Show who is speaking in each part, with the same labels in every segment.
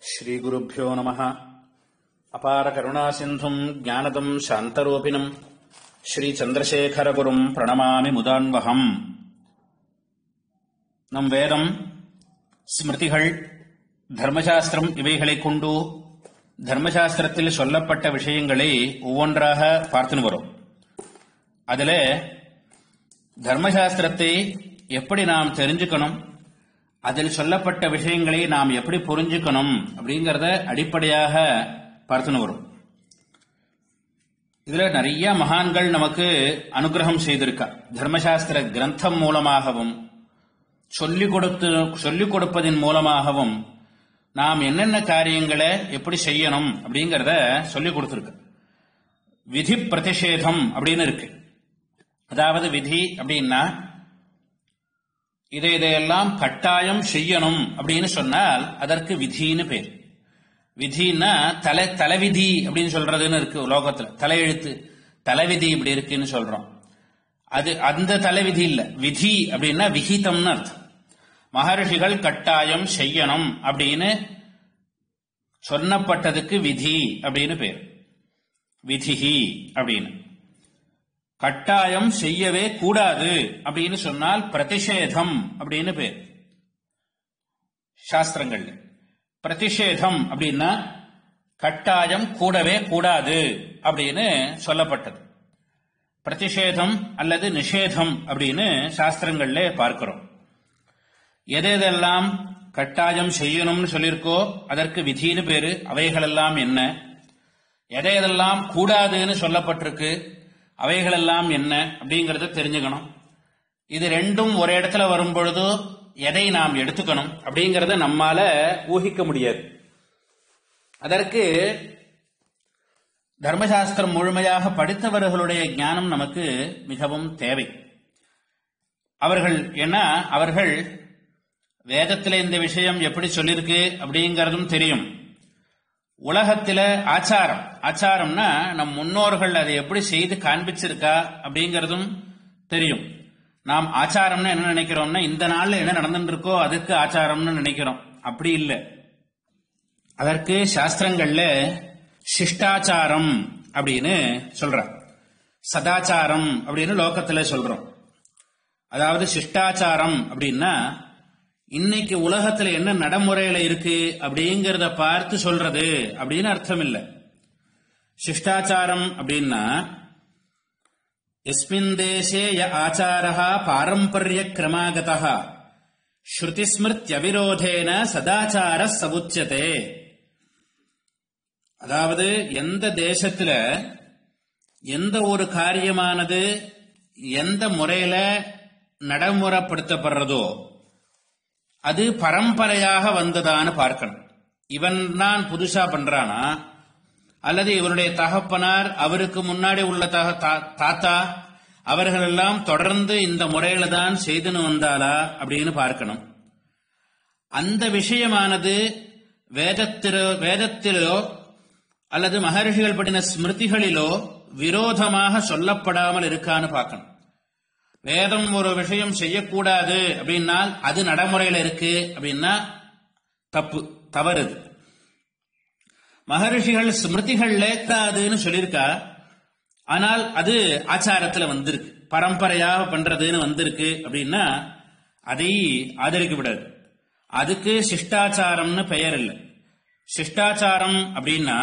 Speaker 1: श्रीगुरुभ्यो नमः अपारकरुणासिन्धुम् ज्ञानदम् शान्तरूपिणम् श्रीचन्द्रशेखरगुरुम् प्रणमामि मुदान्वहम् நம் வேதம் ஸ்மிருதிகள் தர்மசாஸ்திரம் இவைகளைக் கொண்டு தர்மசாஸ்திரத்தில் சொல்லப்பட்ட விஷயங்களை ஒவ்வொன்றாக பார்த்துன்னு வரும் அதில் தர்மசாஸ்திரத்தை எப்படி நாம் தெரிஞ்சுக்கணும் அதில் சொல்லப்பட்ட விஷயங்களை நாம் எப்படி புரிஞ்சுக்கணும் அப்படிங்கறத அடிப்படையாக பார்த்துன்னு வரும் இதுல நிறைய மகான்கள் நமக்கு அனுகிரகம் செய்திருக்கா தர்மசாஸ்திர கிரந்தம் மூலமாகவும் சொல்லிக் கொடுத்து சொல்லிக் கொடுப்பதன் மூலமாகவும் நாம் என்னென்ன காரியங்களை எப்படி செய்யணும் அப்படிங்கறத சொல்லிக் கொடுத்திருக்கு விதி பிரதிஷேதம் அப்படின்னு இருக்கு அதாவது விதி அப்படின்னா இதை இதையெல்லாம் கட்டாயம் செய்யணும் அப்படின்னு சொன்னால் அதற்கு விதின்னு பேர் விதின்னா தலை தலைவிதி அப்படின்னு சொல்றதுன்னு இருக்கு உலோகத்துல தலையெழுத்து தலைவிதி இப்படி இருக்குன்னு சொல்றோம் அது அந்த தலைவிதி இல்ல விதி அப்படின்னா விகிதம்னு அர்த்தம் மகர்ஷிகள் கட்டாயம் செய்யணும் அப்படின்னு சொன்னப்பட்டதுக்கு விதி அப்படின்னு பேர் விதிஹி அப்படின்னு கட்டாயம் செய்யவே கூடாது அப்படின்னு சொன்னால் பிரதிஷேதம் அப்படின்னு பேர் சாஸ்திரங்கள் பிரதிஷேதம் அப்படின்னா கட்டாயம் கூடவே கூடாது அப்படின்னு சொல்லப்பட்டது பிரதிஷேதம் அல்லது நிஷேதம் அப்படின்னு சாஸ்திரங்கள்ல பார்க்கிறோம் எது எதெல்லாம் கட்டாயம் செய்யணும்னு சொல்லியிருக்கோ அதற்கு விதின்னு பேரு அவைகளெல்லாம் என்ன எதை எதெல்லாம் கூடாதுன்னு சொல்லப்பட்டிருக்கு அவைகளெல்லாம் என்ன அப்படிங்கறத தெரிஞ்சுக்கணும் இது ரெண்டும் ஒரு இடத்துல வரும் பொழுது எதை நாம் எடுத்துக்கணும் அப்படிங்கறத நம்மால ஊகிக்க முடியாது அதற்கு தர்மசாஸ்திரம் முழுமையாக படித்தவர்களுடைய ஞானம் நமக்கு மிகவும் தேவை அவர்கள் ஏன்னா அவர்கள் வேதத்தில் இந்த விஷயம் எப்படி சொல்லியிருக்கு அப்படிங்கறதும் தெரியும் உலகத்தில ஆச்சாரம் ஆச்சாரம்னா நம் முன்னோர்கள் அதை எப்படி செய்து காண்பிச்சிருக்கா அப்படிங்கறதும் தெரியும் நாம் ஆச்சாரம்னு என்ன நினைக்கிறோம்னா இந்த நாள்ல என்ன நடந்துட்டு இருக்கோ அதுக்கு ஆச்சாரம்னு நினைக்கிறோம் அப்படி இல்லை அதற்கு சாஸ்திரங்கள்ல சிஷ்டாச்சாரம் அப்படின்னு சொல்ற சதாச்சாரம் அப்படின்னு லோகத்துல சொல்றோம் அதாவது சிஷ்டாச்சாரம் அப்படின்னா இன்னைக்கு உலகத்துல என்ன நடைமுறையில இருக்கு அப்படிங்கறத பார்த்து சொல்றது அப்படின்னு அர்த்தம் இல்ல சிஷ்டாச்சாரம் அப்படின்னா எஸ்மின் தேசே ய ஆச்சாரா பாரம்பரிய கிரமாகதா ஸ்ருதிஸ்மிருத்யவிரோதேன சதாச்சார சமுச்சதே அதாவது எந்த தேசத்துல எந்த ஒரு காரியமானது எந்த முறையில நடைமுறைப்படுத்தப்படுறதோ அது பரம்பரையாக வந்ததான்னு பார்க்கணும் இவன் தான் புதுசா பண்றானா அல்லது இவருடைய தகப்பனார் அவருக்கு முன்னாடி உள்ள தாத்தா அவர்கள் எல்லாம் தொடர்ந்து இந்த முறையில தான் செய்துன்னு வந்தாளா அப்படின்னு பார்க்கணும் அந்த விஷயமானது வேதத்திலோ வேதத்திலோ அல்லது மகர்ஷிகள் பற்றின ஸ்மிருதிகளிலோ விரோதமாக சொல்லப்படாமல் இருக்கான்னு பார்க்கணும் வேதம் ஒரு விஷயம் செய்யக்கூடாது அப்படின்னால் அது நடைமுறையில் இருக்கு அப்படின்னா தப்பு தவறுது மகர்ஷிகள் ஸ்மிருதிகள்ல தாதுன்னு சொல்லியிருக்கா ஆனால் அது ஆச்சாரத்துல வந்திருக்கு பரம்பரையாக பண்றதுன்னு வந்திருக்கு அப்படின்னா அதை ஆதரிக்க விடாது அதுக்கு சிஷ்டாச்சாரம்னு பெயர் இல்லை சிஷ்டாச்சாரம் அப்படின்னா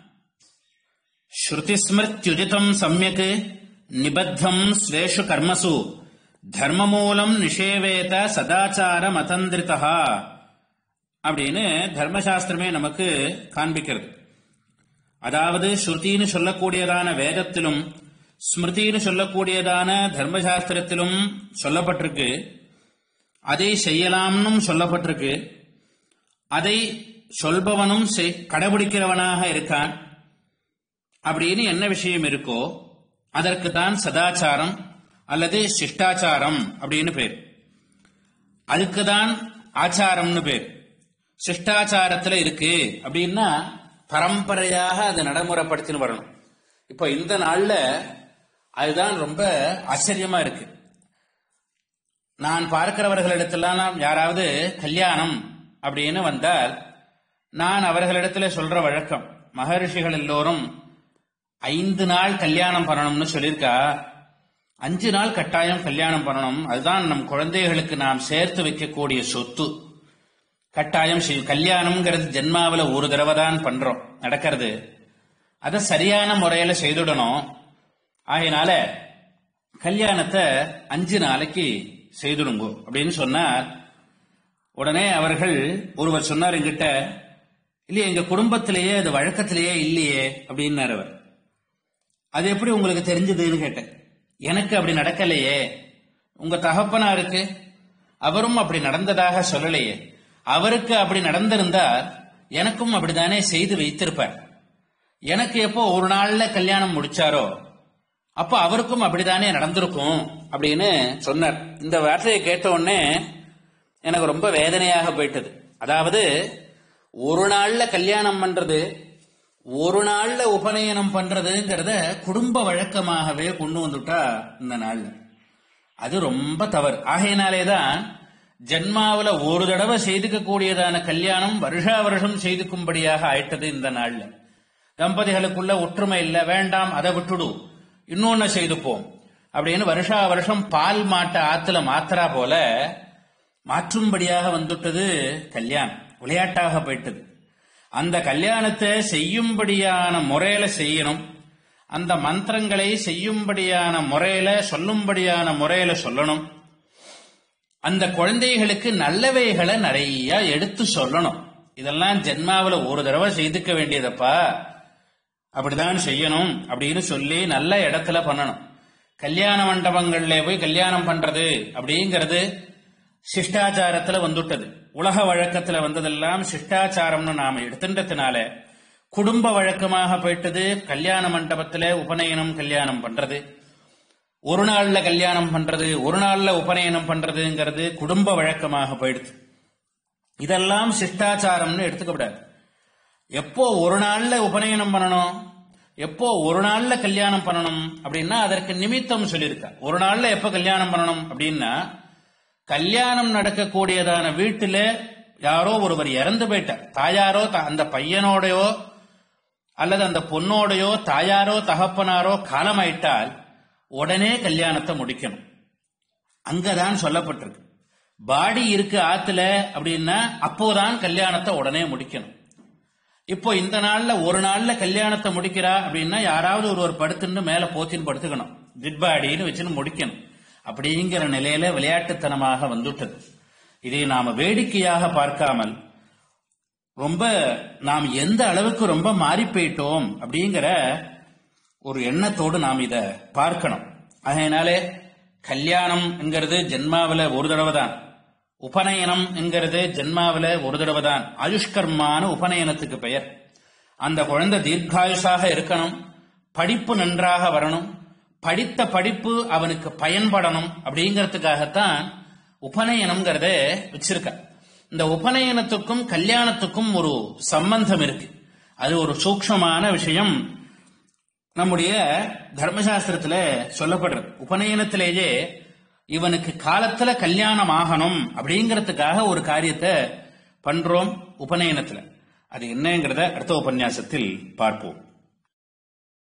Speaker 1: ஸ்ருதிஸ்மிருத்யுதிதம் சமயக்கு நிபத்தம் ஸ்வேஷு கர்மசு தர்மமூலம் நிஷேவேத சதாச்சார மதந்திரிதா அப்படின்னு தர்மசாஸ்திரமே நமக்கு காண்பிக்கிறது அதாவது ஸ்ருதின்னு சொல்லக்கூடியதான வேதத்திலும் ஸ்மிருதின்னு சொல்லக்கூடியதான தர்மசாஸ்திரத்திலும் சொல்லப்பட்டிருக்கு அதை செய்யலாம்னும் சொல்லப்பட்டிருக்கு அதை சொல்பவனும் கடைபிடிக்கிறவனாக இருக்கான் அப்படின்னு என்ன விஷயம் இருக்கோ அதற்கு தான் சதாச்சாரம் அல்லது சிஷ்டாச்சாரம் அப்படின்னு பேர் அதுக்கு தான் ஆச்சாரம்னு பேர் சிஷ்டாச்சாரத்துல இருக்கு அப்படின்னா பரம்பரையாக அதை நடைமுறைப்படுத்தின்னு வரணும் இப்போ இந்த நாள்ல அதுதான் ரொம்ப ஆச்சரியமா இருக்கு நான் பார்க்கிறவர்களிடத்தெல்லாம் யாராவது கல்யாணம் அப்படின்னு வந்தால் நான் அவர்களிடத்துல சொல்ற வழக்கம் மகரிஷிகள் எல்லோரும் ஐந்து நாள் கல்யாணம் பண்ணணும்னு சொல்லியிருக்கா அஞ்சு நாள் கட்டாயம் கல்யாணம் பண்ணணும் அதுதான் நம் குழந்தைகளுக்கு நாம் சேர்த்து வைக்கக்கூடிய சொத்து கட்டாயம் செய்யும் கல்யாணம்ங்கிறது ஜென்மாவில் ஒரு தடவை தான் பண்றோம் நடக்கிறது அதை சரியான முறையில செய்துடணும் ஆகையினால கல்யாணத்தை அஞ்சு நாளைக்கு செய்துடுங்கோ அப்படின்னு சொன்னார் உடனே அவர்கள் ஒருவர் சொன்னார் என்கிட்ட இல்லையே எங்க குடும்பத்திலேயே அது வழக்கத்திலேயே இல்லையே அப்படின்னார் அவர் அது எப்படி உங்களுக்கு தெரிஞ்சதுன்னு கேட்டேன் எனக்கு அப்படி நடக்கலையே உங்க தகப்பனாருக்கு அவரும் அப்படி நடந்ததாக சொல்லலையே அவருக்கு அப்படி நடந்திருந்தால் எனக்கும் அப்படித்தானே செய்து வைத்திருப்பார் எனக்கு எப்போ ஒரு நாள்ல கல்யாணம் முடிச்சாரோ அப்போ அவருக்கும் அப்படித்தானே நடந்திருக்கும் அப்படின்னு சொன்னார் இந்த வார்த்தையை கேட்ட உடனே எனக்கு ரொம்ப வேதனையாக போயிட்டது அதாவது ஒரு நாள்ல கல்யாணம் பண்றது ஒரு நாள்ல உபநயனம் பண்றதுங்கிறத குடும்ப வழக்கமாகவே கொண்டு வந்துட்டா இந்த நாள்ல அது ரொம்ப தவறு ஆகையினாலேதான் ஜென்மாவுல ஒரு தடவை செய்துக்க கூடியதான கல்யாணம் வருஷா வருஷம் செய்துக்கும்படியாக ஆயிட்டது இந்த நாள்ல தம்பதிகளுக்குள்ள ஒற்றுமை இல்ல வேண்டாம் அதை விட்டுடு இன்னொன்னு செய்துப்போம் அப்படின்னு வருஷா வருஷம் பால் மாட்ட ஆத்துல மாத்திரா போல மாற்றும்படியாக வந்துட்டது கல்யாணம் விளையாட்டாக போயிட்டது அந்த கல்யாணத்தை செய்யும்படியான முறையில செய்யணும் அந்த மந்திரங்களை செய்யும்படியான முறையில சொல்லும்படியான முறையில சொல்லணும் அந்த குழந்தைகளுக்கு நல்லவைகளை நிறைய எடுத்து சொல்லணும் இதெல்லாம் ஜென்மாவில் ஒரு தடவை செய்துக்க வேண்டியதப்பா அப்படிதான் செய்யணும் அப்படின்னு சொல்லி நல்ல இடத்துல பண்ணணும் கல்யாண மண்டபங்கள்ல போய் கல்யாணம் பண்றது அப்படிங்கிறது சிஷ்டாச்சாரத்துல வந்துட்டது உலக வழக்கத்துல வந்ததெல்லாம் சிஷ்டாச்சாரம்னு நாம எடுத்துட்டதுனால குடும்ப வழக்கமாக போயிட்டது கல்யாண மண்டபத்துல உபநயனம் கல்யாணம் பண்றது ஒரு நாள்ல கல்யாணம் பண்றது ஒரு நாள்ல உபநயனம் பண்றதுங்கிறது குடும்ப வழக்கமாக போயிடுது இதெல்லாம் சிஷ்டாச்சாரம்னு எடுத்துக்கப்படாது எப்போ ஒரு நாள்ல உபநயனம் பண்ணணும் எப்போ ஒரு நாள்ல கல்யாணம் பண்ணணும் அப்படின்னா அதற்கு நிமித்தம் சொல்லியிருக்க ஒரு நாள்ல எப்ப கல்யாணம் பண்ணணும் அப்படின்னா கல்யாணம் நடக்கக்கூடியதான வீட்டுல யாரோ ஒருவர் இறந்து போயிட்டார் தாயாரோ த- அந்த பையனோடையோ அல்லது அந்த பொண்ணோடையோ தாயாரோ தகப்பனாரோ காலமாயிட்டால் உடனே கல்யாணத்தை முடிக்கணும் அங்கதான் சொல்லப்பட்டிருக்கு பாடி இருக்கு ஆத்துல அப்படின்னா அப்போதான் கல்யாணத்தை உடனே முடிக்கணும் இப்போ இந்த நாள்ல ஒரு நாள்ல கல்யாணத்தை முடிக்கிறா அப்படின்னா யாராவது ஒருவர் படுத்துன்னு மேல போத்தின்னு படுத்துக்கணும் டிட்பாடின்னு வச்சுன்னு முடிக்கணும் அப்படிங்கிற நிலையில விளையாட்டுத்தனமாக வந்துட்டது இதை நாம வேடிக்கையாக பார்க்காமல் ரொம்ப நாம் எந்த அளவுக்கு ரொம்ப மாறி போயிட்டோம் அப்படிங்கிற ஒரு எண்ணத்தோடு நாம் இத பார்க்கணும் அதனாலே கல்யாணம் என்கிறது ஜென்மாவில ஒரு தடவை தான் உபநயனம் என்கிறது ஜென்மாவில ஒரு தடவை தான் ஆயுஷ்கர்மான உபநயனத்துக்கு பெயர் அந்த குழந்தை தீர்க்காயுஷாக இருக்கணும் படிப்பு நன்றாக வரணும் படித்த படிப்பு அவனுக்கு பயன்படணும் அப்படிங்கறதுக்காகத்தான் உபநயனம்ங்கிறத வச்சிருக்க இந்த உபநயனத்துக்கும் கல்யாணத்துக்கும் ஒரு சம்பந்தம் இருக்கு அது ஒரு சூக்ஷ்மமான விஷயம் நம்முடைய தர்மசாஸ்திரத்துல சொல்லப்படுறது உபநயனத்திலேயே இவனுக்கு காலத்துல கல்யாணம் ஆகணும் அப்படிங்கறதுக்காக ஒரு காரியத்தை பண்றோம் உபநயனத்துல அது என்னங்கிறத அடுத்த உபன்யாசத்தில் பார்ப்போம்